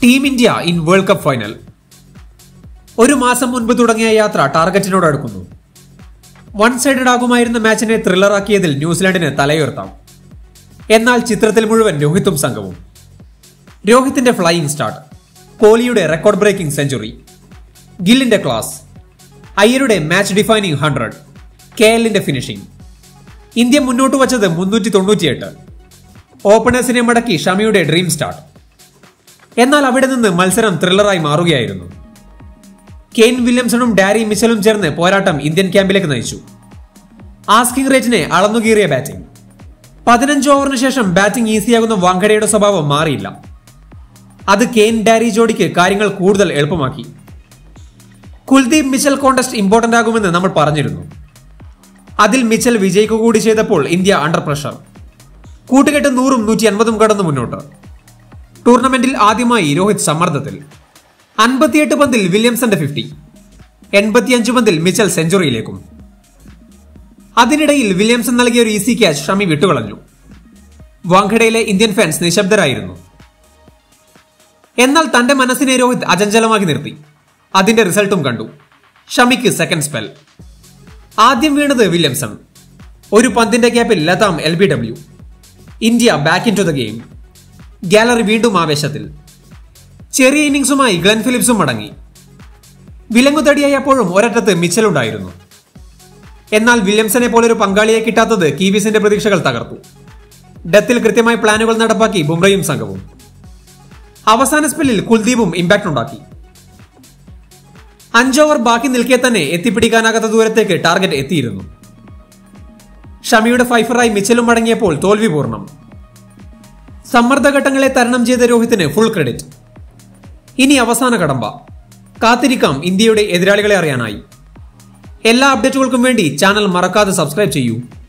team India in world cup final ഒരു മാസം മുൻപ് തുടങ്ങിയ യാത്ര ടാർഗറ്റിനോട് അടുക്കുന്നു വൺ സൈഡഡ് ആകുമായിരുന്ന മാച്ചിനെ ത്രില്ലറാക്കിയതിൽ ന്യൂസിലാൻഡിന് തലയുയർത്താം എന്നാൽ ചിത്രത്തിൽ മുഴുവൻ രോഹിത്തും സംഘവും രോഹിത്തിന്റെ ഫ്ലൈയിങ് സ്റ്റാർട്ട് കോഹ്ലിയുടെ റെക്കോർഡ് ബ്രേക്കിംഗ് സെഞ്ചുറി ഗില്ലിന്റെ ക്ലാസ് അയ്യരുടെ മാച്ച് ഡിഫൈനിങ് ഹൺഡ്രഡ് കെ എല്ലിന്റെ ഫിനിഷിംഗ് ഇന്ത്യ മുന്നോട്ട് വച്ചത് മുന്നൂറ്റി തൊണ്ണൂറ്റിയെട്ട് ഓപ്പണേഴ്സിനെ മടക്കി ഷമിയുടെ ഡ്രീം സ്റ്റാർട്ട് എന്നാൽ അവിടെ നിന്ന് മത്സരം ത്രില്ലറായി മാറുകയായിരുന്നു കെയ്ൻ വില്യംസണും ഡാരി മിച്ചലും ചേർന്ന് പോരാട്ടം ഇന്ത്യൻ ക്യാമ്പിലേക്ക് നയിച്ചു ആസ്കിംഗ് റേറ്റിനെ അളന്നുകീറിയ ബാറ്റിംഗ് പതിനഞ്ച് ഓവറിന് ശേഷം ബാറ്റിംഗ് ഈസിയാകുന്ന വാങ്കഡയുടെ സ്വഭാവം മാറിയില്ല അത് കെയ്ൻ ഡാരി ജോഡിക്ക് കാര്യങ്ങൾ കൂടുതൽ എളുപ്പമാക്കി കുൽദീപ് മിച്ചൽ കോണ്ടസ്റ്റ് ഇമ്പോർട്ടന്റ് ആകുമെന്ന് നമ്മൾ പറഞ്ഞിരുന്നു അതിൽ മിച്ചൽ വിജയിക്കുക കൂടി ചെയ്തപ്പോൾ ഇന്ത്യ അണ്ടർ പ്രഷർ കൂട്ടുകെട്ട് നൂറും നൂറ്റി അൻപതും കടന്നു മുന്നോട്ട് ടൂർണമെന്റിൽ ആദ്യമായി രോഹിത് സമ്മർദ്ദത്തിൽ അൻപത്തിയെട്ട് പന്തിൽ വില്യംസന്റെ ഫിഫ്റ്റി എൺപത്തിയഞ്ച് പന്തിൽ മിച്ചൽ സെഞ്ചുറിയിലേക്കും അതിനിടയിൽ വില്യംസൺ നൽകിയ ഒരു ഈസി ക്യാച്ച് ഷമി വിട്ടുകളഞ്ഞു വാങ്കഡയിലെ ഇന്ത്യൻ ഫാൻസ് നിശബ്ദരായിരുന്നു എന്നാൽ തന്റെ മനസ്സിനെ രോഹിത് അചഞ്ചലമാക്കി നിർത്തി അതിന്റെ റിസൾട്ടും കണ്ടു ഷമിക്ക് സെക്കൻഡ് സ്പെൽ ആദ്യം വീണത് വില്യംസൺ ഒരു പന്തിന്റെ ഗ്യാപ്പിൽ Latham L B W India back into the game gallery വീണ്ടും ആവേശത്തിൽ ചെറിയ ഇന്നിംഗ്സുമായി ഗ്ലെൻ ഫിലിപ്സും മടങ്ങി വിലങ്ങുതടിയായപ്പോഴും ഒരറ്റത്ത് മിച്ചലുണ്ടായിരുന്നു എന്നാൽ വില്യംസനെ പോലൊരു പങ്കാളിയെ കിട്ടാത്തത് കീവീസിന്റെ പ്രതീക്ഷകൾ തകർത്തു ഡെത്തിൽ കൃത്യമായി പ്ലാനുകൾ നടപ്പാക്കി ബുംറയും സംഘവും അവസാന സ്പെല്ലിൽ കുൽദീപും ഇമ്പാക്ട് ഉണ്ടാക്കി അഞ്ചോവർ ബാക്കി നിൽക്കെ തന്നെ എത്തിപ്പിടിക്കാനാകാത്ത ദൂരത്തേക്ക് ടാർഗറ്റ് എത്തിയിരുന്നു ഷമിയുടെ ഫൈഫറായി മിച്ചലും മടങ്ങിയപ്പോൾ തോൽവി പൂർണ്ണം സമ്മർദ്ദഘട്ടങ്ങളെ തരണം ചെയ്ത രോഹിത്തിന് ഫുൾ ക്രെഡിറ്റ് ഇനി അവസാന കടമ്പ കാത്തിരിക്കാം ഇന്ത്യയുടെ എതിരാളികളെ അറിയാനായി എല്ലാ അപ്ഡേറ്റുകൾക്കും വേണ്ടി ചാനൽ മറക്കാതെ സബ്സ്ക്രൈബ് ചെയ്യൂ